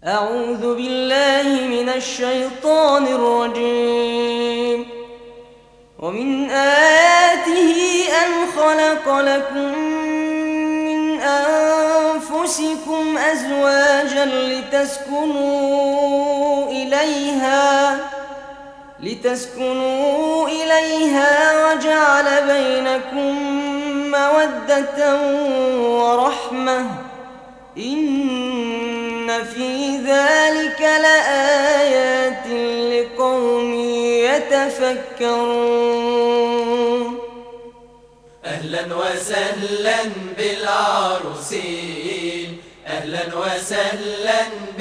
أعوذ بالله من الشيطان الرجيم ومن آياته أن خلق لكم من أنفسكم أزواجا لتسكنوا إليها لتسكنوا إليها وجعل بينكم مودة ورحمة إن في ذلك لآيات لقوم يتفكرون أهلا وسهلا بالعروسين أهلا وسهلا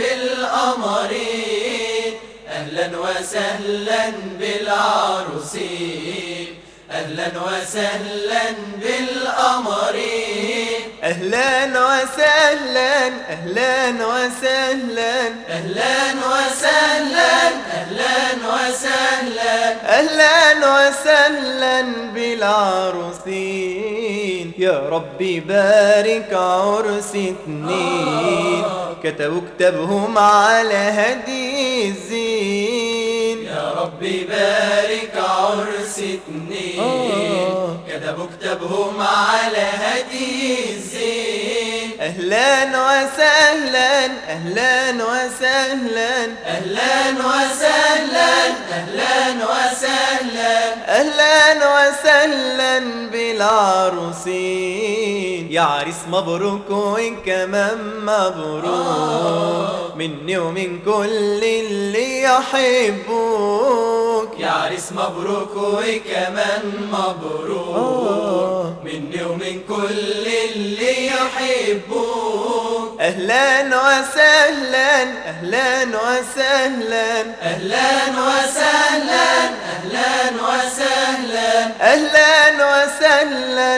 بالقمرين أهلا وسهلا بالعروسين أهلا وسهلا بالقمرين أهلا وسهلا أهلا وسهلا أهلا وسهلا أهلا وسهلا أهلا وسهلا بالعروسين يا ربي بارك عرس اتنين كتبوا كتابهم على هدي الزين يا ربي بارك عرس اتنين آه. كتبوا كتابهم على هدي الزين أهلا وسهلا أهلا وسهلا أهلا وسهلا أهلا وسهلا أهلا وسهلا بالعروسين يا عريس مبروك وإن كمان مبروك مني ومن كل اللي يحبوك يا عريس مبروك وكمان مبروك آه. مني ومن كل اللي يحبوك أهلا وسهلا أهلا وسهلا أهلا وسهلا أهلا وسهلا أهلا وسهلا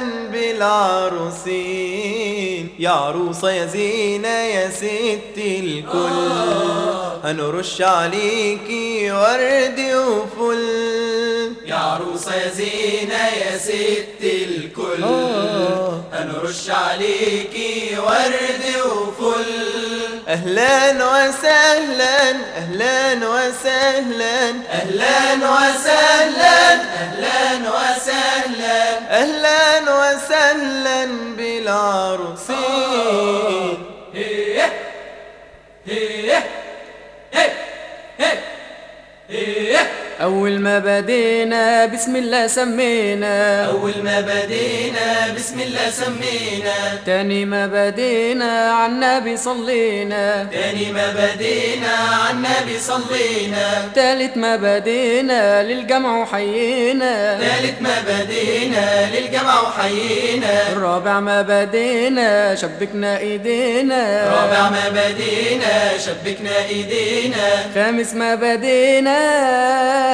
بالعروسين يا عروسة يا زينة يا ست الكل هنرش عليكي ورد وفل يا عروسة يا زينة يا ست الكل آه. هنرش عليكي ورد وفل أهلا وسهلا أهلا وسهلا أهلا وسهلا أهلا وسهلا أهلا وسهلا بالعروسين هيه هيه هيه هيه هيه أول ما بدينا بسم الله سمينا أول ما بدينا بسم الله سمينا تاني ما بدينا على النبي صلينا تاني ما بدينا عالنبي صلينا تالت ما بدينا للجمع وحيينا تالت ما بدينا للجمع وحيينا الرابع ما بدينا شبكنا ايدينا رابع ما بدينا شبكنا ايدينا خامس ما بدينا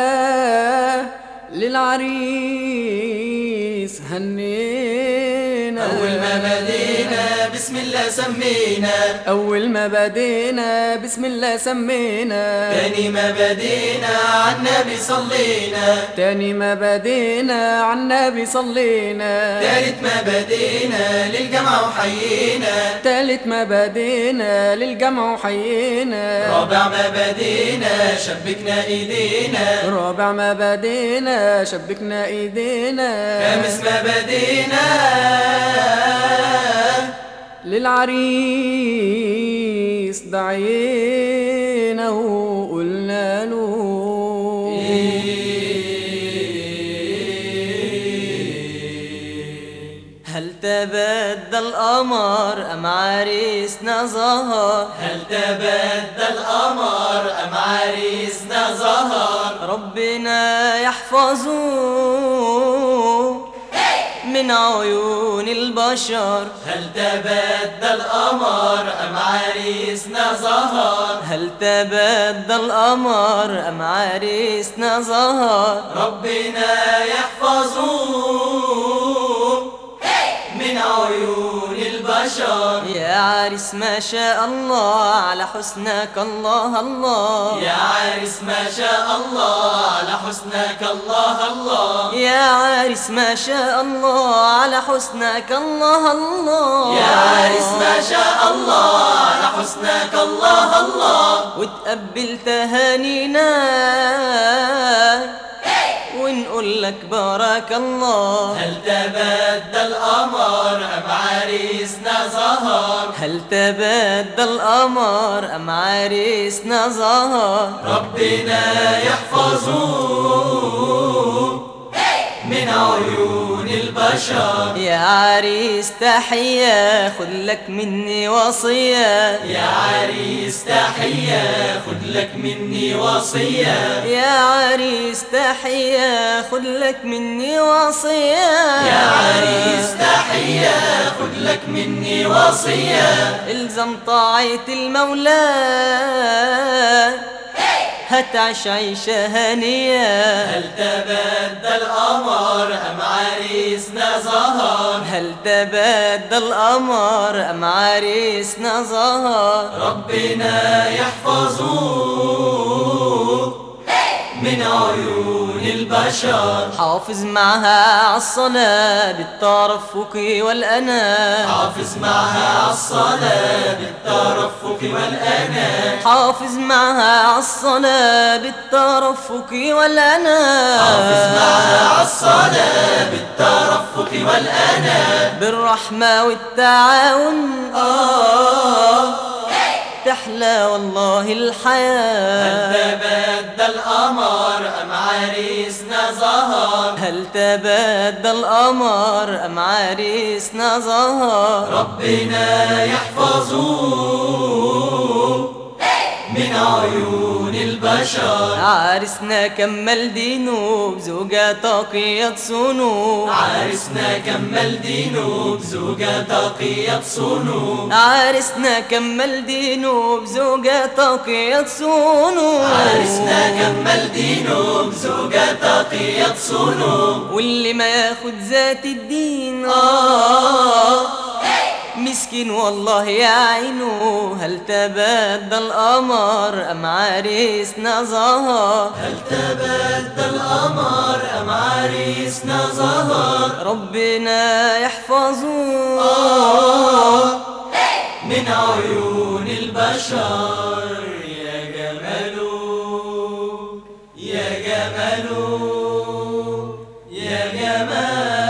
للعريس هنينا أول ما بدينا بسم الله سمينا أول ما بدينا بسم الله سمينا تاني ما بدينا عالنبي صلينا تاني ما بدينا على النبي صلينا تالت ما بدينا للجمع وحيينا تالت ما بدينا للجمع وحيينا رابع ما بدينا شبكنا ايدينا رابع ما بدينا شبكنا ايدينا خامس ما بدينا للعريس دعينا وقلنا له هل تبدل القمر أم عريسنا ظهر هل تبدل القمر أم عريسنا ظهر ربنا يحفظه من عيون البشر هل تبدل القمر أم عريسنا ظهر هل تبدل القمر أم عريسنا ظهر ربنا يحفظه من عيون البشر البشر يا عريس ما شاء الله على حسنك الله الله يا عريس ما شاء الله على حسنك الله الله يا عريس ما شاء الله على حسنك الله الله يا عريس ما شاء الله على حسنك الله الله وتقبل تهانينا ونقول لك بارك الله هل تبدل القمر أم عريسنا ظهر هل تبدل القمر أم عريسنا ظهر ربنا يحفظه من عيون البشر يا عريس تحية خذ لك مني وصية يا عريس تحية خد لك مني وصية يا عريس تحية خذ لك مني وصية يا عريس تحية خد لك مني وصية الزم طاعة المولى هتعش عيشة هنية هل تبدل القمر أم عريسنا ظهر هل تبدل القمر أم عريسنا ظهر ربنا يحفظه من عيون البشر حافظ معها عالصلاة بالترفق والأناة حافظ معها الصلاة بالترفق والأناة حافظ معها عالصلاة بالترفق والأناة حافظ معها الصلاة بالترفق والأناة بالرحمة والتعاون آه تحلى والله هل الحياة تبدل القمر أم عريسنا ظهر هل تبدل القمر أم عريسنا ظهر ربنا يحفظه من عيون البشر عرسنا كمل دينه بزوجة تقية صنوع عرسنا كمل دينه بزوجة تقية صنوع عرسنا كمل دينه بزوجة تقية صنوع عرسنا كمل دينه بزوجة تقية صنوع واللي ما ياخد ذات الدين آه مسكين والله يا عينه هل تبدل القمر أم عريسنا ظهر هل تبدل القمر أم عريسنا ظهر ربنا يحفظه آه من عيون البشر يا جماله يا جماله يا جماله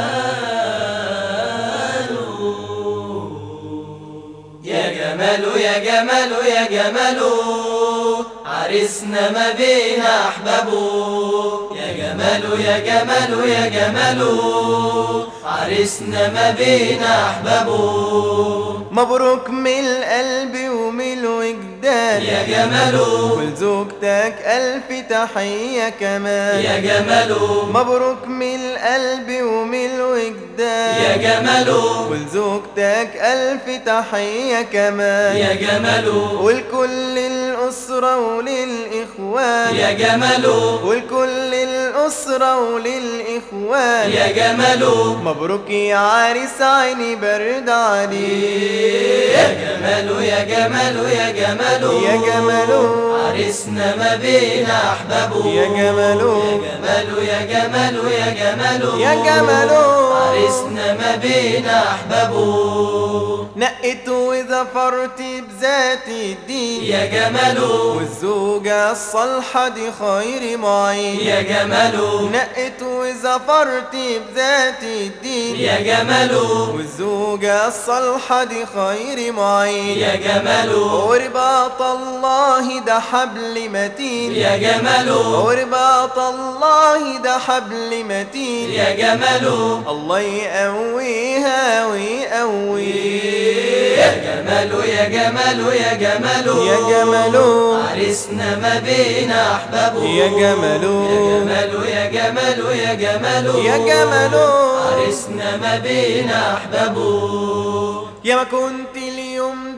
يا جماله يا جماله يا جماله عرسنا ما بين أحبابه يا جماله يا جماله يا جماله عرسنا ما بين أحبابه مبروك من القلب ومن الوجدان يا جماله ولزوجتك ألف تحية كمان يا جماله مبروك من القلب ومن الوجدان يا جماله ولزوجتك ألف تحية كمان يا جماله ولكل الأسرة وللإخوان يا جماله ولكل الأسرة وللإخوان يا جماله مبروك يا عريس عيني برد عليك يا جماله يا جماله يا جماله يا جماله عرسنا ما بين أحبابه يا جماله يا جماله يا جماله يا جماله يا جماله عرسنا ما بين أحبابه نقيت وظفرت بذات الدين يا جماله والزوجة الصالحة دي خير معين يا جماله نقيت وظفرت بذات الدين يا جماله والزوجة الصالحة دي خير معين يا جماله ورباط الله ده حبل متين يا جماله ورباط الله ده حبل متين يا جماله الله يقويها ويقويه يا جماله يا جماله يا جماله يا جماله عرسنا ما بين أحبابه يا جماله يا جماله يا جماله يا جماله يا جماله عرسنا ما بين أحبابه يا ما كنت اليوم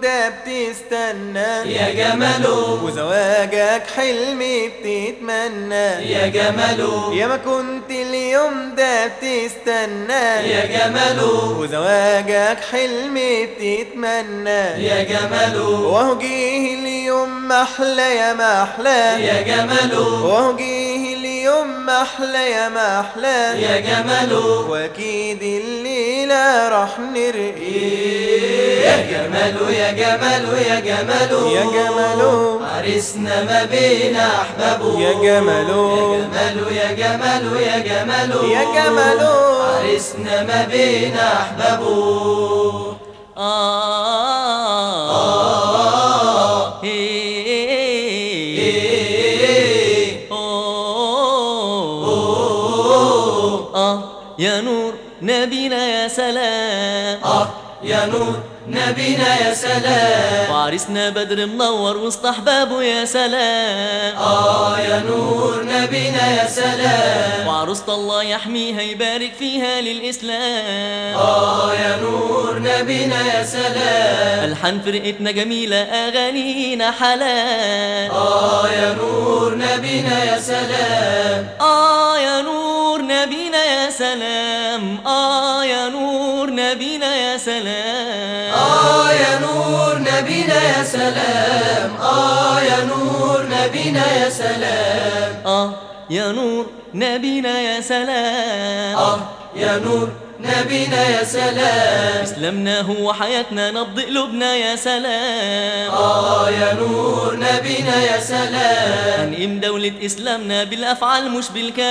ده بتستنى يا جماله وزواجك حلمي بتتمنى يا جماله يا ما كنت اليوم ده بتستنى يا جماله وزواجك حلمي بتتمنى يا جماله وهو جه اليوم محلى يا محلى يا جماله وهو جه اليوم محلى يا محلى يا جماله واكيد الليلة راح نرقي يا جماله يا جماله يا جماله يا جماله عرسنا ما بين احبابه يا جماله يا جماله يا جماله يا جماله يا جماله عرسنا ما بين احبابه آه إيه. آه يا نور نبينا يا سلام اه يا نور نبينا يا سلام وعرسنا بدر منور وسط احبابه يا سلام اه يا نور نبينا يا سلام وعروسة الله يحميها يبارك فيها للإسلام اه يا نور نبينا يا سلام ألحان فرقتنا جميلة أغانينا حلال اه يا نور نبينا يا سلام آه يا نور نبينا يا سلام آه يا نور نبينا يا سلام آه يا نور نبينا يا سلام آه يا نور نبينا يا سلام آه يا نور نبينا يا سلام آه يا نور نبينا يا سلام إسلامنا هو حياتنا نبض قلوبنا يا سلام آه يا نور نبينا يا سلام هنقيم دولة إسلامنا بالأفعال مش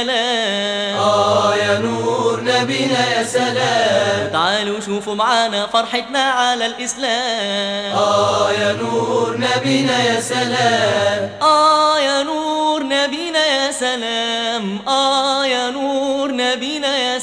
بالكلام آه يا نور نبينا يا سلام تعالوا شوفوا معانا فرحتنا على الإسلام آه يا نور نبينا يا سلام آه يا نور نبينا يا سلام آه يا نور نبينا يا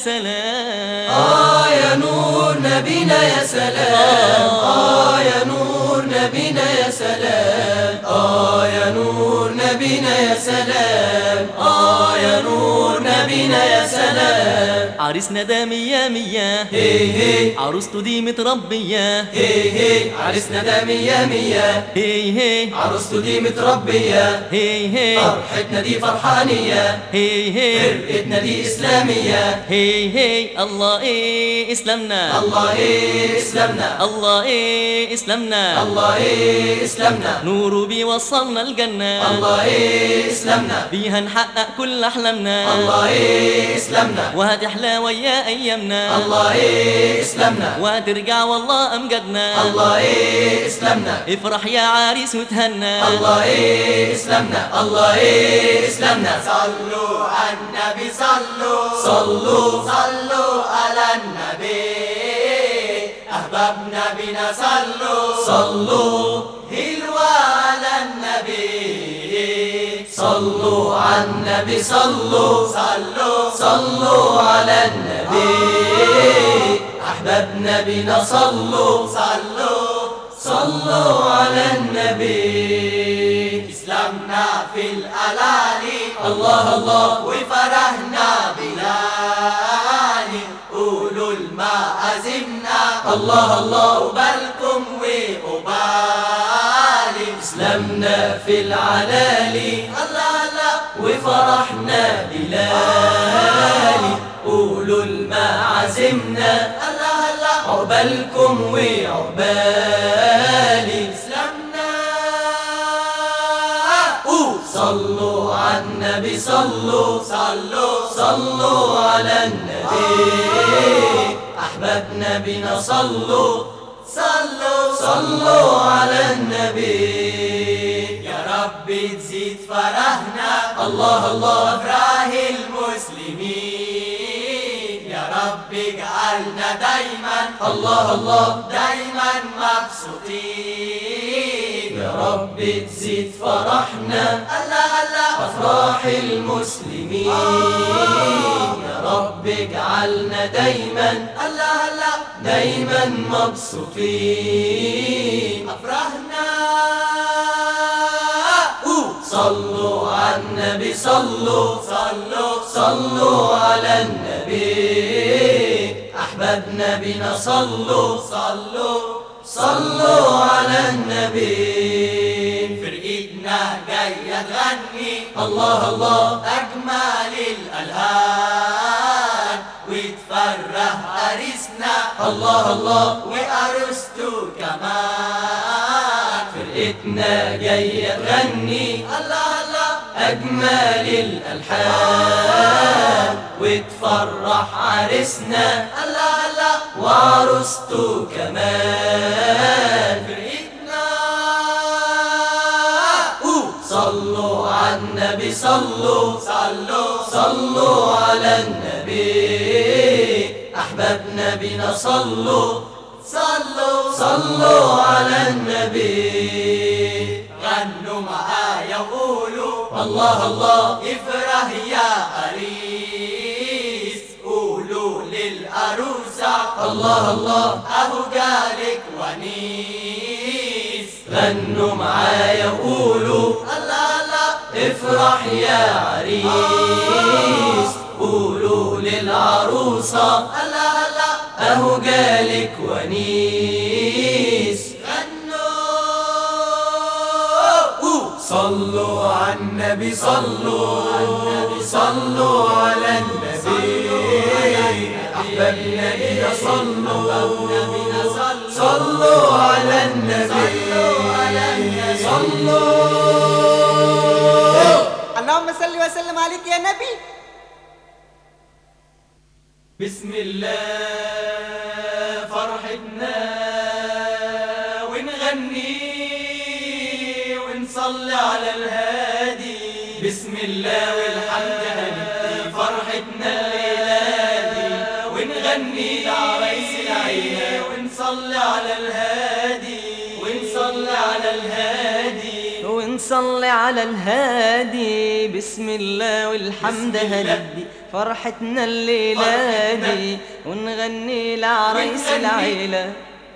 سلام آه يا نور نبينا يا سلام آه يا نور نبينا يا سلام آه يا نور نبينا يا سلام آه يا نور نبينا يا سلام عريسنا ده مية مية هي هي عروسته دي متربية هي هي عرسنا ده مية مية هي هي عروسته دي متربية هي هي فرحتنا دي فرحانية هي هي فرقتنا دي إسلامية هي هي الله إيه إسلامنا الله إيه إسلامنا الله إيه إسلامنا الله إيه إسلامنا نوره بيوصلنا الجنة الله إيه إسلامنا بيها نحقق كل أحلامنا الله إيه إسلامنا وهتحلى ويا أيامنا الله إيه إسلامنا وهترجع والله أمجدنا الله إيه إسلامنا افرح يا عريس وتهنى الله إيه إسلامنا الله إيه إسلامنا صلوا على النبي صلوا صلوا صلوا على النبي أحبابنا بنا صلوا صلوا هلوا على النبي صلوا على النبي صلوا صلوا صلوا على النبي أحبابنا بنا صلوا صلوا صلوا على النبي إسلامنا في الألالي الله الله وفرحنا بلالي قولوا المعازمنا الله الله وبالكم وقبالي إسلامنا في العلالي الله الله وفرحنا بلالي قولوا المعازمنا الله الله عقبالكم وعقبالي اسلامنا صلوا على النبي صلوا صلوا صلوا على النبي احبابنا بنا صلوا صلوا صلوا على النبي يا رب تزيد فرحنا الله الله افراح المسلمين يا رب اجعلنا دايما الله الله دايما مبسوطين يا رب تزيد فرحنا الله الله افراح المسلمين يا رب اجعلنا دايما الله الله دايما مبسوطين افرحنا صلوا على النبي صلوا صلوا صلوا على النبي احبابنا بنا صلوا صلوا صلوا على النبي فرقتنا جاية تغني الله الله أجمل الألحان وتفرح أريسنا الله الله وأرسطو كمان فرقتنا جاية تغني الله الله أجمل الألحان وتفرح عرسنا الله الله وعروسته كمان فرقتنا أوه. صلوا على النبي صلوا صلوا صلوا على النبي أحبابنا بنا صلوا صلوا صلوا على النبي غنوا معايا وقولوا الله الله افرح يا عريس قولوا للعروسة الله الله اهو جالك ونيس غنوا معايا وقولوا الله الله افرح يا عريس قولوا للعروسة الله الله اهو جالك ونيس غنوا صلوا على النبي صلوا صلوا على النبي أحبابنا بنا صلوا صلوا على النبي صلوا اللهم صل وسلم عليك يا نبي بسم الله فرحتنا ونغني ونصلي على الهادي بسم الله والحمد هنبتدي فرحتنا الليلة دي ونغني لعريس العيلة ونصلي على الهادي ونصلي على الهادي ونصلي على الهادي بسم الله والحمد بسم الله. هندي فرحتنا الليلة فرحتنا. دي ونغني لعريس ونغني. العيلة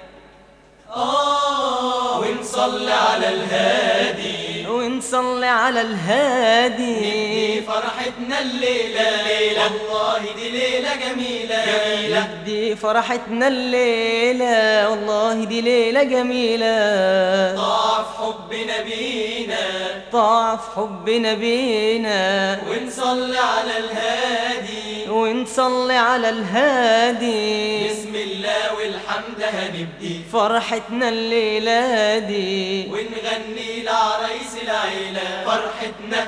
آه ونصلي على الهادي ونصلي على دي الهادي فرحتنا الليلة الليلة والله دي ليلة جميلة جميلة دي فرحتنا الليلة والله دي ليلة جميلة ضاعف حب نبينا ضاعف حبنا بينا ونصلي على الهادي ونصلي على الهادي بسم الله والحمد هنبدي فرحتنا الليلة دي ونغني لعريس العيلة فرحتنا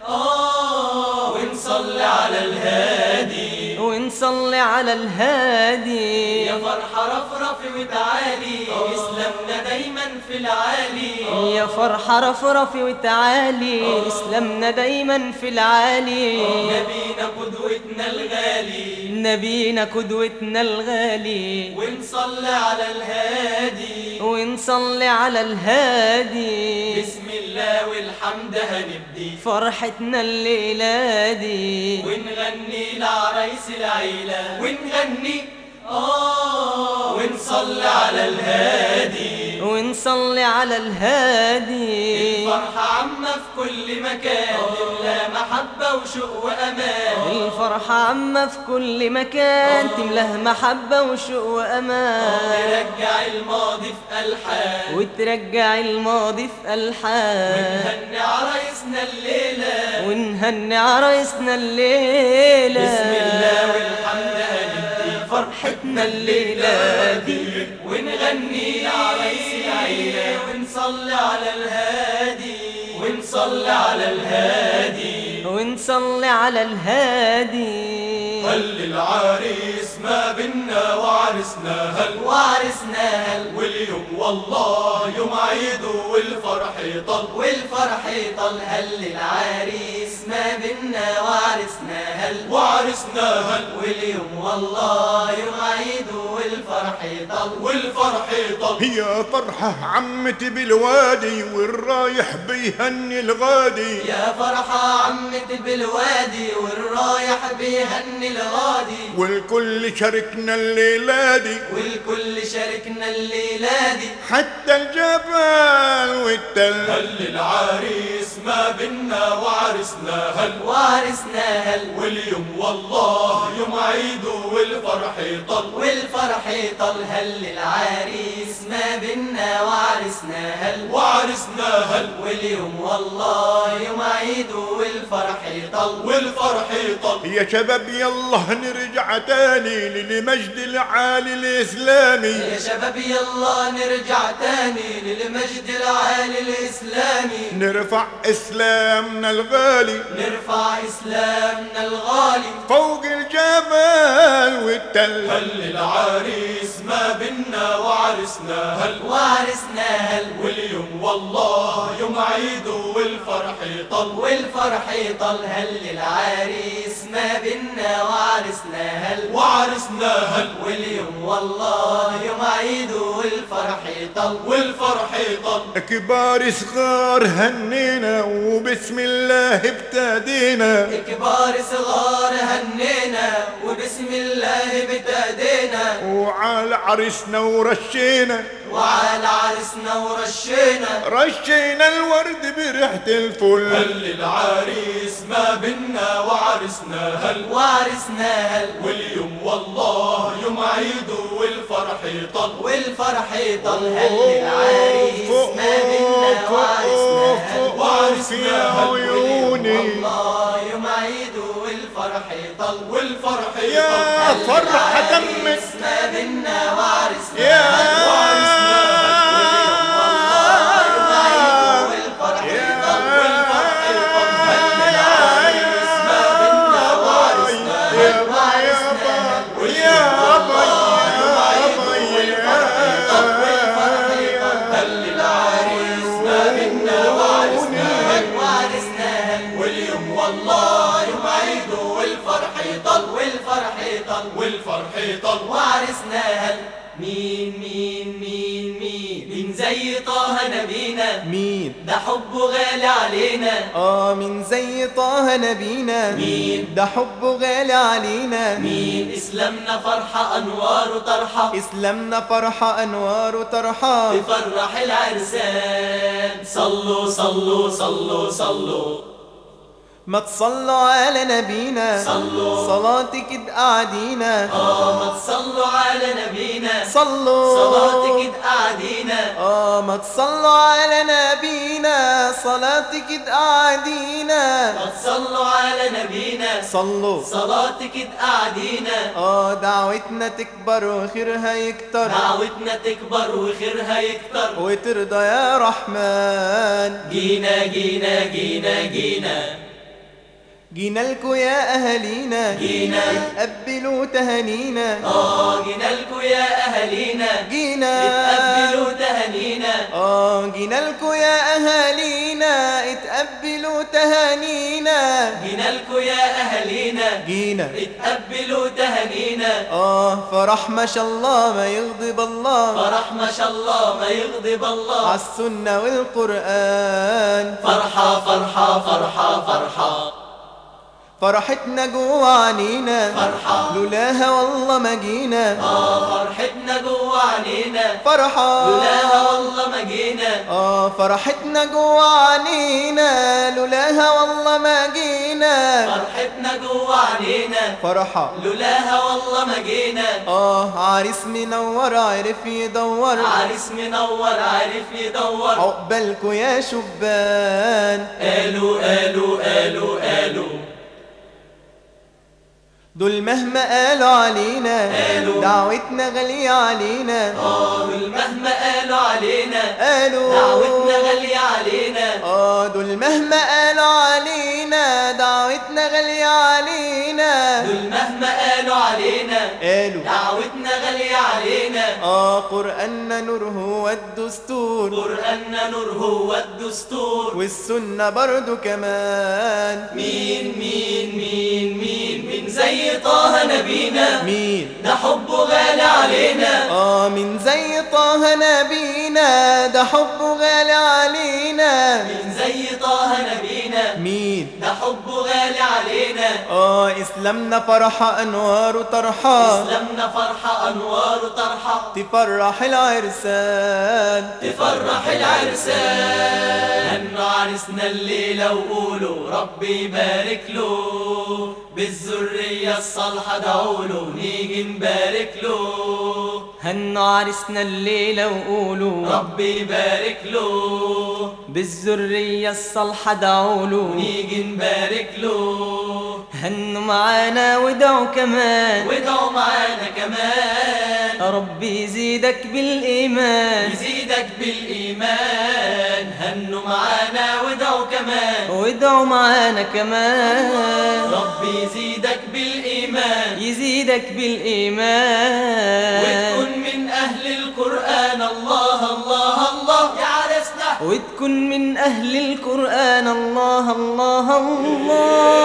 آه ونصلي على الهادي ونصلي على الهادي يا فرحة رفرف وتعالي إسلامنا دايما في العالي يا فرحة رفرفي وتعالي اسلامنا دايما في العالي نبينا قدوتنا الغالي نبينا قدوتنا الغالي ونصلي على الهادي ونصلي على الهادي بسم الله والحمد هنبدي فرحتنا الليلة دي ونغني لعريس العيلة ونغني آه ونصلي على الهادي ونصلي على الهادي الفرحة عامة في كل مكان تملى محبة وشوق وأمان الفرحة عامة في كل مكان تملاه محبة وشوق وأمان نرجع الماضي في ألحان وترجع الماضي في ألحان ونهني عرايسنا الليلة ونهني عرايسنا الليلة بسم الله والحمد هنبدي فرحتنا الليلة دي ونغني لعريس العيلة ونصلي على الهادي ونصلي على الهادي ونصلي على الهادي هل العريس ما بينا وعرسنا هل وعرسنا هل واليوم والله يوم عيده والفرح طل والفرح طل هل العريس ما بينا وعرسنا هل وعرسنا هل واليوم والله يوم عيد والفرح طل والفرح طل يا فرحة عمتي بالوادي والرايح بيهني الغادي يا فرحة عمت بالوادي والرايح بيهني الغادي والكل شارك شاركنا الليلة دي والكل شاركنا الليلة دي حتى الجبل والتل هل العريس ما بينا وعرسنا هل وعرسنا هل واليوم والله يوم عيد والفرح يطل والفرح يطل هل العريس ما بينا وعرسنا هل وعرسنا هل واليوم والله يوم عيد والفرح يطل والفرح يطل يا شباب يلا نرجع تاني للمجد العالي الإسلامي يا شباب يلا نرجع تاني للمجد العالي الإسلامي نرفع إسلامنا الغالي نرفع إسلامنا الغالي فوق الجبل والتل هل العريس ما بينا وعرسنا هل وعرسنا هل واليوم والله يوم عيد والفرح يطل والفرح يطل هل العريس ما بينا وعرسنا هل وعرسنا هل واليوم والله يوم عيد والفرح يطل والفرح يطل كبار صغار هنينا وبسم الله ابتدينا كبار صغار هنينا وبسم الله ابتدينا وعلى عرسنا ورشينا وعلى عرسنا ورشينا رشينا الورد بريحة الفل هل العريس ما بينا وعرسنا هل وعرسنا هل واليوم والله يوم عيد والفرح يطل والفرح يطل هل العريس ما بينا وعرسنا هل وعرسنا عيوني والله يوم عيد والفرح يطل والفرح يا يطل فرحة تمت العريس ما بينا وعرسنا يا والفرح يا يطل وعرسنا هل واليوم والله يوم عيد والفرح يطل والفرح يطل والفرح يطل وعرسنا هل مين مين مين مين مين زي طه نبينا مين ده حبه غالي علينا اه من زي طه نبينا مين؟ ده حبه غالي علينا مين اسلامنا فرحة انوار طرحة اسلامنا فرحة انوار وطرحة تفرح العرسان صلوا صلوا صلوا صلوا ما تصلوا على نبينا صلوا. صلاتك قاعدينا اه ما تصلوا على نبينا صلوا صلاتك قاعدينا اه ما تصلوا على نبينا صلاتك قاعدينا ما تصلوا على نبينا صلوا صلاتك قاعدينا اه دعوتنا تكبر وخيرها يكتر دعوتنا تكبر وخيرها يكتر وترضى يا رحمن جينا جينا جينا جينا جينا لكو يا اهالينا جينا. اتقبلوا تهانينا اه جينا لكو يا اهالينا جينا اتقبلوا تهانينا اه جينا لكو يا اهالينا اتقبلوا تهانينا جينا لكو يا اهالينا جينا اتقبلوا تهانينا اه فرح ما شاء الله ما يغضب الله فرح ما شاء الله ما يغضب الله عالسنة والقرآن فرحة فرحة فرحة فرحة فرحتنا جوا عنينا فرحة. لولاها والله ما جينا اه فرحتنا جوا عنينا فرحة لولاها والله ما جينا اه فرحتنا جوا عنينا لولاها والله ما جينا فرحتنا جوا عنينا فرحة لولاها والله ما جينا اه عريس منور عرف يدور عريس منور عارف يدور عقبالكوا يا شبان قالوا قالوا قالوا قالوا دول مهما قالوا علينا قالوا. دعوتنا غالية علينا اه دول مهما قالوا علينا قالوا دعوتنا غالية علينا اه دول مهما قالوا علينا دعوتنا غالية علينا دول مهما قالوا علينا قالوا دعوتنا غالية علينا اه قرآننا نور هو الدستور قرآننا نور هو الدستور والسنة برضو كمان مين مين مين مين مين زي زي طه نبينا مين ده حبه غالي علينا اه من زي طه نبينا ده حبه غالي علينا مين زي طه نبينا مين ده حبه غالي علينا اه اسلامنا فرحة انوار وطرحة اسلامنا فرحة انوار طرحة تفرح العرسان تفرح العرسان هنوا عرسنا الليلة وقولوا ربي يبارك له بالذرية الصالحة دعوله نيجي نبارك له هنوا عرسنا الليلة وقولوا ربي يبارك له بالذرية الصالحة دعوله نيجي نبارك له هنوا معانا ودعوا كمان وادعوا معانا كمان ربي يزيدك بالإيمان يزيدك بالإيمان هنوا معانا وادعوا كمان وادعوا معانا كمان ربي يزيدك بالإيمان يزيدك بالإيمان وتكون من أهل القرآن الله الله الله يا عرسنا وتكون من أهل القرآن الله الله هنوا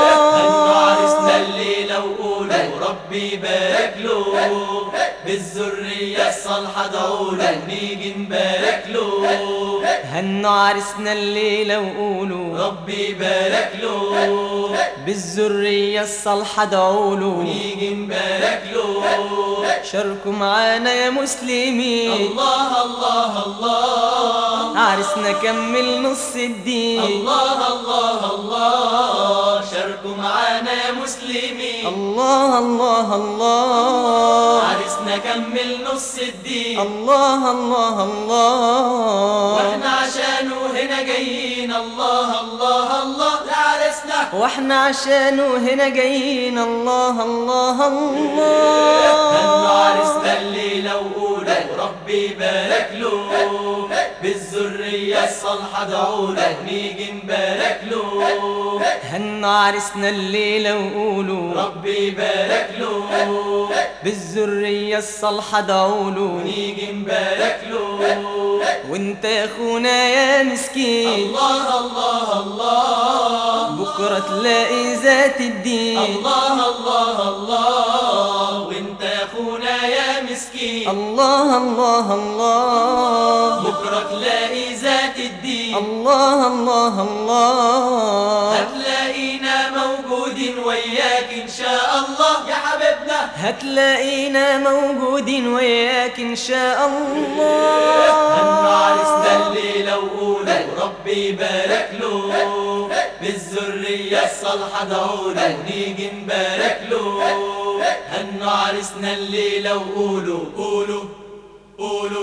الله عرسنا الليلة وقولوا ربي يبارك له بالذرية الصالحة دعوله نيجي نبارك له هنوا عرسنا الليلة وقولوا ربي يبارك له بالذرية الصالحة دعوله نيجي نبارك له شاركوا معانا يا مسلمين الله الله الله عرسنا كمل نص الدين الله الله الله شاركوا معانا يا مسلمين الله الله الله عرسنا كمل نص الدين الله الله الله واحنا عشانه هنا جايين الله الله الله يا عرسنا واحنا عشانه هنا جايين الله الله هنوا الله عرسنا الليلة وقولوا ربي يبارك له بالذرية الصالحة دعوله نيجي نبارك له هنوا عرسنا الليلة وقولوا ربي يبارك له بالذرية الصالحة دعوله نيجي نبارك له وانت يا اخونا يا مسكين الله الله الله بكرة تلاقي ذات الدين الله الله الله وانت يا اخونا يا مسكين الله الله الله بكرة تلاقي ذات الدين الله الله الله هتلاقينا موجودين وياك ان شاء الله يا حبيبنا هتلاقينا موجودين وياك ان شاء الله هنوا عرسنا الليلة وقولوا ربي يبارك له بالذرية الصالحة دعوله نيجي نبارك له هنوا عرسنا الليلة وقولوا قولوا قولوا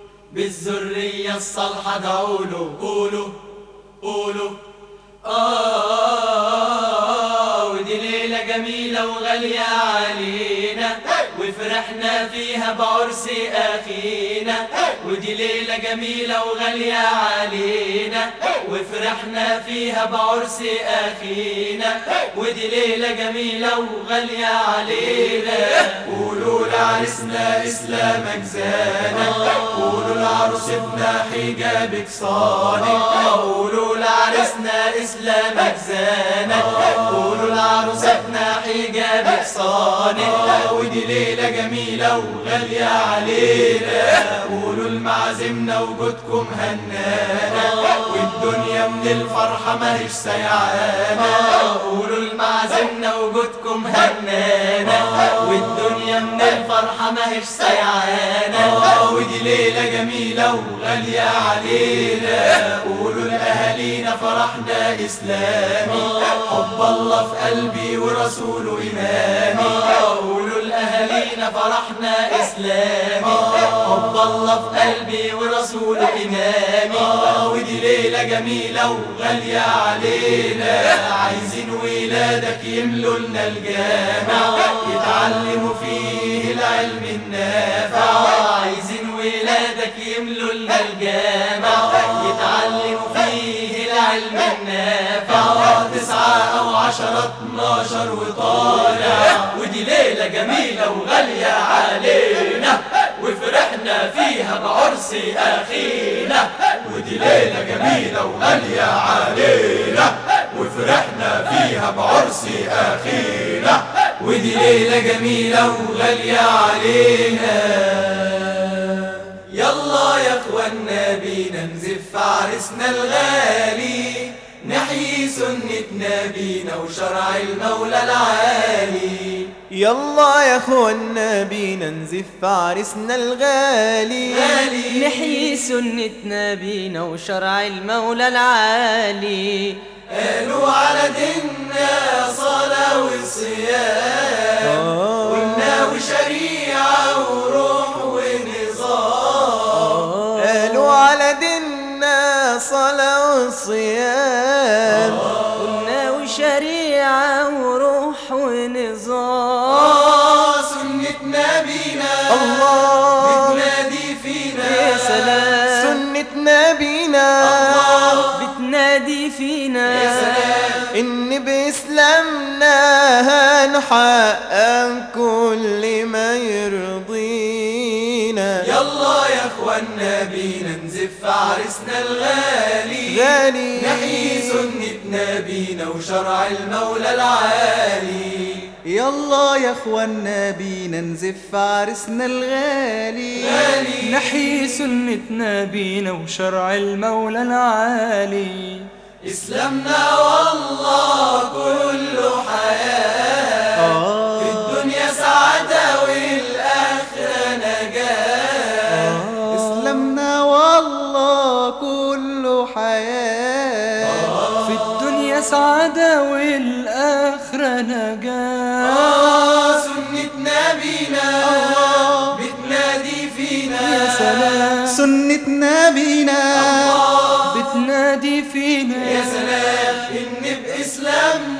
بالذرية الصالحة دعوله قولوا قولوا آه ودي ليلة جميلة وغالية علينا وفرحنا فيها بعرس أخينا ودي ليلة جميلة وغالية علينا وفرحنا فيها بعرس أخينا ودي ليلة جميلة وغالية علينا قولوا لعرسنا إسلامك زانا قولوا لعروس ابن حجابك صانع قولوا لعرسنا إسلامك زانا قولوا لعروس ابن حجابك صانع ودي ليلة جميلة وغالية علينا قولوا لمعازمنا وجودكم هنانا والدنيا من الفرحة ماهيش سيعانا قولوا لمعازمنا وجودكم هنانا والدنيا من الفرحة ماهيش سيعانا ودي ليلة جميلة وغالية علينا قولوا لأهالينا فرحنا إسلامي حب الله في قلبي ورسوله إمامي قولوا لأهالينا فرحنا إسلامي حب الله في قلبي ورسوله إمامي ودي ليلة جميلة وغالية علينا عايزين ولادك يملوا لنا الجامع يتعلموا فيه العلم النافع عايزين ولادك يملوا لنا الجامع يتعلموا فيه العلم النافع تسعة أو عشرة اتناشر وطالع ودي ليلة جميلة وغالية علينا وفرحنا فيها بعرس أخينا ودي ليلة جميلة وغالية علينا وفرحنا فيها بعرس أخينا ودي ليلة جميلة وغالية علينا يلا يا اخوانا بينا نزف عرسنا الغالي نحيي سنة نبينا وشرع المولى العالي يلا يا اخوانا بينا نزف عرسنا الغالي غالي نحيي سنة نبينا وشرع المولى العالي قالوا على ديننا صلاة وصيام وناوي شريعة وروح ونظام قالوا على ديننا صلاة وصيام قلنا وشريعة وروح ونظام آه سنة نبينا الله بتنادي فينا يا سلام سنة نبينا بتنادي فينا يا سلام إن بإسلامنا هنحقق كل ما يرضينا يلا يا اخوانا بينا نزف عرسنا الغالي غالي نحيي سنة نبينا وشرع المولى العالي يلا يا اخوانا بينا نزف عرسنا الغالي غالي نحيي سنة نبينا وشرع المولى العالي إسلامنا والله كله حياة في الدنيا سعادة والآخرة نجاة اسلامنا والله كله حياة في الدنيا سعادة والآخرة نجاة آه سنة نبينا بتنادي فينا يا سلام سنة نبينا بتنادي فينا يا سلام إن بإسلامنا